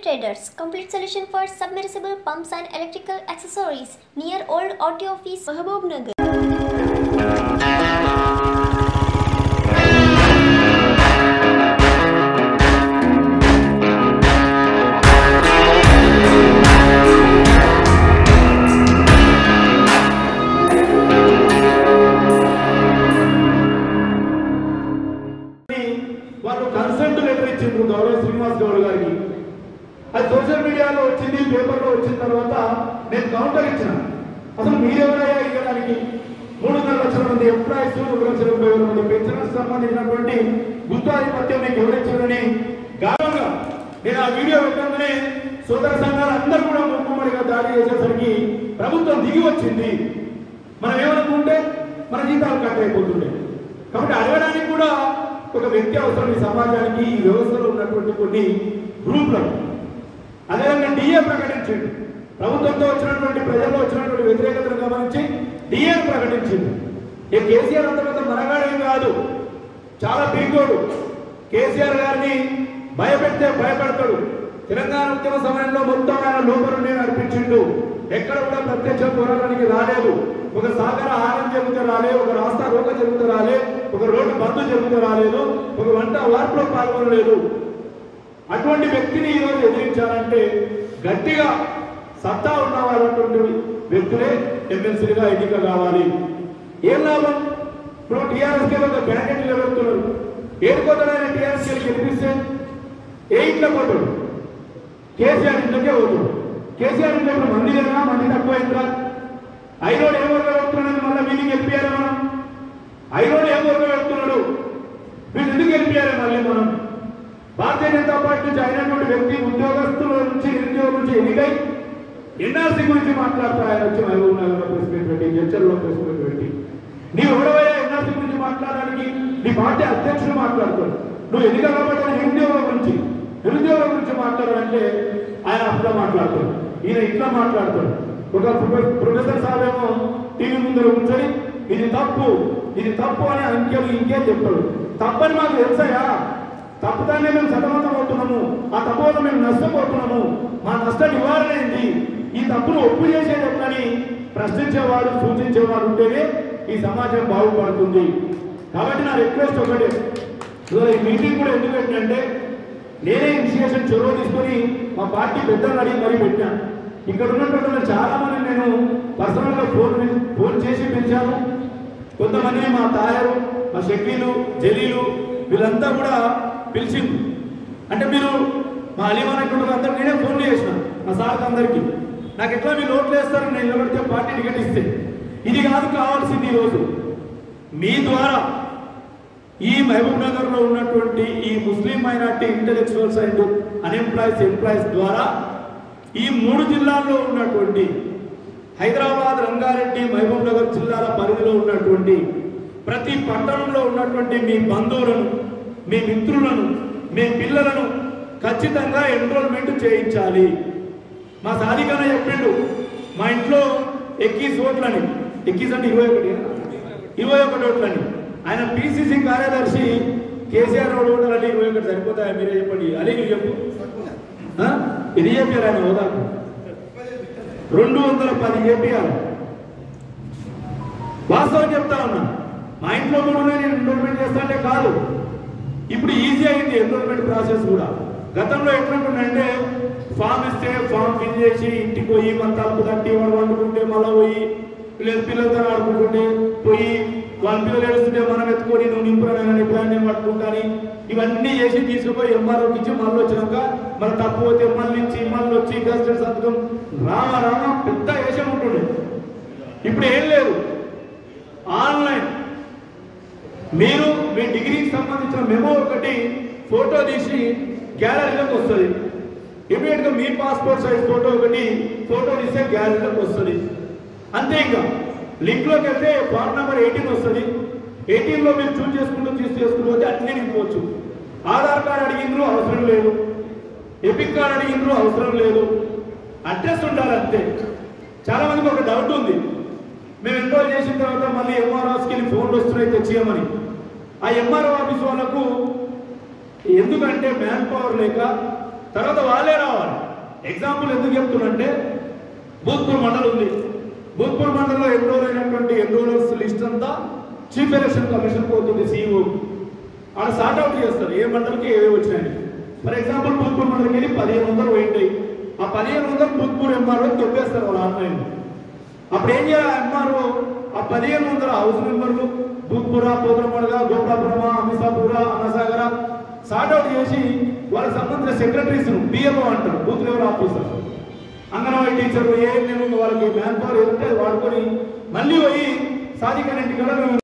Traders, complete solution for submersible pumps and electrical accessories near Old Auto Office, Mahabub Nagar. వాళ్ళు consent letter ఇచ్చిండ్రు గౌరవ శ్రీనివాస్ గౌడ్ గారికి అది social మీడియాలో వచ్చింది పేపర్లో వచ్చిన తర్వాత నేను కౌంటర్ ఇచ్చిన అసలు మీరెవరయ్యా ఇవ్వడానికి మూడున్నర లక్షల మంది ఎంప్లాయీస్ రెండు లక్షల ముప్పై వేల మంది పెన్షనర్స్ సంబంధించినటువంటి గుత్తాధిపత్యం మీకు ఎవరిచ్చారని గౌరవంగా నేను ఆ వీడియో పెట్టగానే సోదర సంఘాలు అందరూ కూడా ముక్కుమడిగా దాడి చేసేసరికి ప్రభుత్వం దిగి వచ్చింది మనం ఏమనుకుంటే మన జీతాలు కట్ అయిపోతుండే కాబట్టి అడగడానికి కూడా ఒక వ్యక్తి అవసరం ఈ సమాజానికి ఈ వ్యవస్థలో ఉన్నటువంటి కొన్ని గ్రూపులకు అదేవిధంగా డిఏ ప్రకటించింది ప్రభుత్వంతో వచ్చినటువంటి ప్రజల్లో వచ్చినటువంటి వ్యతిరేకతను గమనించి డిఏ ప్రకటించింది ఈ కేసీఆర్ అంత పెద్ద మనగాడేం కాదు చాలా పీకోడు కేసీఆర్ గారిని భయపెడితే భయపడతాడు తెలంగాణ ఉద్యమ సమయంలో మొత్తం ఆయన లోపల నడిపించిండు ఎక్కడ కూడా ప్రత్యక్ష పోరాటానికి రాలేదు ఒక సాగర ఆహారం జరిగితే రాలే ఒక రాస్తా రోక జరిగితే రాలే ఒక రోడ్డు బంధు జరిగితే రాలేదు ఒక వంట వార్పులో పాల్గొనలేదు అటువంటి వ్యక్తిని ఈరోజు ఎదిరించాలంటే గట్టిగా సత్తా ఉన్న వాళ్ళటువంటి వ్యక్తులే ఎమ్మెల్సీగా ఎన్నిక కావాలి ఏం లాభం ఇప్పుడు టీఆర్ఎస్కి ఒక క్యాండిడేట్ నిలబెడుతున్నారు ఏడుకోతాడైన టీఆర్ఎస్కి గెలిపిస్తే ఏ ఇంట్లో పోతాడు కేసీఆర్ ఇంట్లోకే పోతాడు కేసీఆర్ ఇంట్లో ఇప్పుడు మంది లేదా మంది తక్కువైందా ఐరోడ్ ఏం వర్గ పెడుతున్నాడు మళ్ళీ వీళ్ళు గెలిపియాలి మనం ఐరోడ్ ఏం వర్గ పెడుతున్నాడు వీళ్ళు ఎందుకు గెలిపియాలి మళ్ళీ మనం భారతీయ జనతా పార్టీ నుంచి అయినటువంటి వ్యక్తి ఉద్యోగస్తుల నుంచి నిరుద్యోగం నుంచి ఎన్నికై ఎన్ఆర్సీ గురించి మాట్లాడతారు ఆయన వచ్చి మహబూబ్ నగర్లో ప్రెస్ మీట్ పెట్టి జడ్చర్లో ప్రెస్ మీట్ పెట్టి నీవు ఎవడవయ్యా ఎన్ఆర్సీ గురించి మాట్లాడడానికి నీ పార్టీ అధ్యక్షుడు మాట్లాడుతాడు నువ్వు ఎన్నిక కాబట్టి నిరుద్యోగం గురించి నిరుద్యోగం గురించి మాట్లాడాలంటే ఆయన అట్లా మాట్లాడతాడు ఈయన ఇట్లా మాట్లాడతాడు ఒక ప్రొఫె- ప్రొఫెసర్ సార్ ఏమో టీవీ ముందర కూర్చొని ఇది తప్పు ఇది తప్పు అని అంకెలు ఇంకేం చెప్తాడు తప్పని మాకు తెలుసాయా తప్పుదాన్నే మేము సతమతం అవుతున్నాము ఆ తప్పు వల్ల మేము నష్టపోతున్నాము మా నష్ట నివారణ ఏంటి ఈ తప్పును ఒప్పు చేసేది ఎట్లని ప్రశ్నించేవాడు సూచించేవాడు ఉంటేనే ఈ సమాజం బాగుపడుతుంది కాబట్టి నా రిక్వెస్ట్ ఒకటే ఇవాళ ఈ మీటింగ్ కూడా ఎందుకు పెట్టినంటే నేనే ఇనిషియేషన్ చొరవ తీసుకొని మా పార్టీ పెద్దలు అడిగి మరీ పెట్టాను ఇక్కడ ఉన్నటువంటి వాళ్ళు చాలా మంది నేను పర్సనల్ గా ఫోన్ ఫోన్ చేసి పిలిచాను కొంతమందిని మా తాయారు మా షకీలు జలీలు వీళ్ళంతా కూడా పిలిచింది అంటే మీరు మా అలీమాన్ అనేటువంటి అందరూ నేనే ఫోన్లు చేసిన మా సార్కి అందరికీ నాకు ఎట్లా మీరు ఓట్లు వేస్తారని నేను నిలబడితే పార్టీ టికెట్ ఇస్తే ఇది కాదు కావాల్సింది ఈరోజు మీ ద్వారా ఈ మహబూబ్ నగర్ లో ఉన్నటువంటి ఈ Muslim minority intellectuals and unemployees employees ద్వారా ఈ మూడు జిల్లాల్లో ఉన్నటువంటి హైదరాబాద్ రంగారెడ్డి మహబూబ్ నగర్ జిల్లాల పరిధిలో ఉన్నటువంటి ప్రతి పట్టణంలో ఉన్నటువంటి మీ బంధువులను మీ మిత్రులను మీ పిల్లలను ఖచ్చితంగా ఎన్రోల్మెంట్ చేయించాలి మా సాధికన చెప్పిండు మా ఇంట్లో ఎక్కీస్ ఓట్లని ఎక్కీస్ అంటే ఇరవై ఒకటి ఇరవై ఒకటి ఓట్లని ఆయన పిసిసి కార్యదర్శి కేసీఆర్ రోడ్ ఓట్లని ఇరవై ఒకటి సరిపోతాయా మీరే చెప్పండి అలీ నువ్వు చెప్పు ఆ? ఇది చెప్పారు ఆయన హోదాకు రెండు వందల పది చెప్పారు వాస్తవం చెప్తా ఉన్నా మా ఇంట్లో కూడా ఉన్నాయి, నేను ఎన్రోల్మెంట్ చేస్తాంటే కాదు ఇప్పుడు ఈజీ అయింది ఎన్రోల్మెంట్ ప్రాసెస్ కూడా గతంలో ఎట్లుంటుందంటే ఫామ్ ఇస్తే ఫామ్ ఫిల్ చేసి ఇంటికి పోయి మన తలుపు తట్టి వాడు వండుకుంటే మళ్ళీ పోయి లేదు పిల్లలతో ఆడుకుంటుంటే పోయి వాళ్ళ పిల్లలు ఏడుస్తుంటే మనం ఎత్తుకొని నువ్వు నింపురానని నింపురాన్ని పట్టుకుంటాని ఇవన్నీ చేసి తీసుకుపోయి ఎంఆర్ఓకి ఇచ్చి మళ్ళీ వచ్చినాక మన తప్పు పోతే మళ్ళీ ఇచ్చి మళ్ళీ వచ్చి గస్టెడ్ సంతకం రామ రామ పెద్ద వేషం ఉంటుండే ఇప్పుడు ఏం లేదు ఆన్లైన్ మీరు మీ డిగ్రీకి సంబంధించిన మెమో ఒకటి ఫోటో తీసి గ్యాలరీలోకి వస్తుంది ఇమీడియట్ గా మీ పాస్పోర్ట్ సైజ్ ఫోటో ఒకటి ఫోటో తీస్తే గ్యాలరీలోకి వస్తుంది అంతే ఇంకా లింక్ లోకి వెళ్తే ఫార్మ్ నెంబర్ ఎయిటీన్ వస్తుంది ఎయిటీన్ లో మీరు చూస్ చేసుకుంటూ చూస్ చేసుకుంటూ పోతే అన్ని నింపుకోవచ్చు ఆధార్ కార్డు అడిగిండ్రు అవసరం లేదు ఎపిక్ కార్డు అడిగిండ్రు అవసరం లేదు అడ్రస్ ఉండాలి అంతే చాలా మందికి ఒక డౌట్ ఉంది మేము ఎన్రోల్ చేసిన తర్వాత మళ్ళీ ఎంఆర్ఓస్కి వెళ్ళి ఫోన్లు వస్తున్నాయి తెచ్చియమని ఆ ఎంఆర్ఓ ఆఫీస్ వాళ్ళకు ఎందుకంటే మ్యాన్ పవర్ లేక తర్వాత వాళ్ళే రావాలి ఎగ్జాంపుల్ ఎందుకు చెప్తున్నంటే భూత్పూర్ మండలం ఉంది భూత్పూర్ మండలంలో ఎన్రోల్ అయినటువంటి ఎన్రోలర్స్ లిస్ట్ అంతా చీఫ్ ఎలక్షన్ కమిషన్ పోతుంది సీఈఓ ఆడ సార్ట్ అవుట్ చేస్తారు ఏ మండలికి ఏవేవి వచ్చినాయి ఫర్ ఎగ్జాంపుల్ భూత్పూర్ మండలికి వెళ్ళి పదిహేను వందలు పోయింటాయి ఆ పదిహేను వందలు భూత్పూర్ ఎంఆర్ఓ తొప్పేస్తారు వాళ్ళు ఆన్లైన్ అప్పుడు ఏం చేయాలి ఎంఆర్ఓ ఆ పదిహేను వందల హౌస్ మెంబర్లు భూత్పుర పోతరమడగ గోపాపురమ అమిసాపుర అనసాగర సార్ట్ అవుట్ చేసి వాళ్ళకి సంబంధించిన సెక్రటరీస్ బిఎంఓ అంటారు బూత్ లెవెల్ ఆఫీసర్ అంగన్వాడీ టీచర్లు ఏ నేను వాళ్ళకి మ్యాన్ పవర్ ఏదంటే అది వాడుకొని మళ్ళీ పోయి సాధికారి ఇంటికాడ